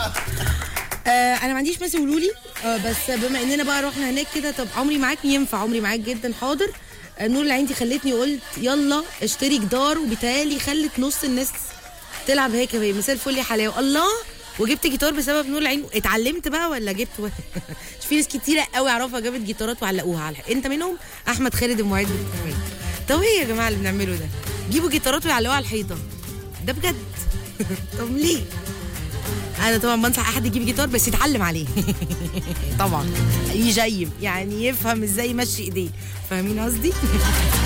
آه انا ما عنديش مثل قولوا لي آه بس بما اننا بقى رحنا هناك كده طب عمري معاك ينفع عمري معاك جدا حاضر آه نور العين دي خلتني قلت يلا اشتري جدار وبالتالي خلت نص الناس تلعب هيك وهي مثال فل يا حلاوه الله وجبت جيتار بسبب نور العين اتعلمت بقى ولا جبت و... في ناس كتيره قوي اعرفها جابت جيتارات وعلقوها على الحق. انت منهم احمد خالد المعد بالكامل. طب ايه يا جماعه اللي بنعمله ده جيبوا جيتارات ويعلقوها على الحيطه ده بجد طب ليه انا طبعا بنصح احد يجيب جيتار بس يتعلم عليه طبعا يجيب يعني يفهم ازاي يمشي ايديه فاهمين قصدي